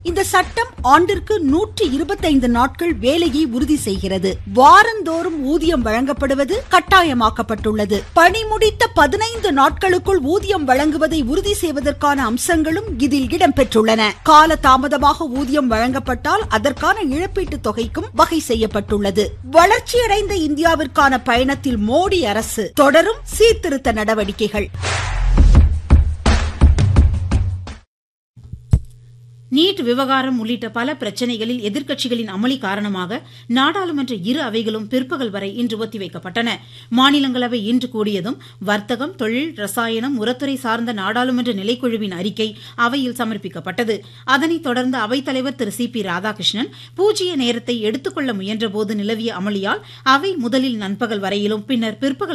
இந்த சட்டம் ஆண்டிற்கு நூற்றி இருபத்தைந்து நாட்கள் வேலையை உறுதி செய்கிறது வாரந்தோறும் ஊதியம் வழங்கப்படுவது கட்டாயமாக்கப்பட்டுள்ளது பணி முடித்த பதினைந்து நாட்களுக்குள் ஊதியம் வழங்குவதை உறுதி செய்வதற்கான அம்சங்களும் இதில் இடம்பெற்றுள்ளன கால தாமதமாக ஊதியம் வழங்கப்பட்டால் அதற்கான இழப்பீட்டு தொகைக்கும் வகை செய்யப்பட்டுள்ளது வளர்ச்சியடைந்த இந்தியாவிற்கான பயணத்தில் மோடி அரசு தொடரும் சீர்திருத்த நடவடிக்கைகள் நீட் விவகாரம் உள்ளிட்ட பல பிரச்சனைகளில் எதிர்க்கட்சிகளின் அமளி காரணமாக நாடாளுமன்ற இரு அவைகளும் பிற்பகல் வரை இன்று ஒத்திவைக்கப்பட்டன மாநிலங்களவை இன்று கூடியதும் வர்த்தகம் தொழில் ரசாயனம் உரத்துறை சார்ந்த நாடாளுமன்ற நிலைக்குழுவின் அறிக்கை அவையில் சமர்ப்பிக்கப்பட்டது அதனைத் தொடர்ந்து அவைத்தலைவர் திரு சி பி ராதாகிருஷ்ணன் பூஜ்ய நேரத்தை எடுத்துக்கொள்ள முயன்றபோது நிலவிய அமளியால் அவை முதலில் நண்பகல் வரையிலும் பின்னர் பிற்பகல்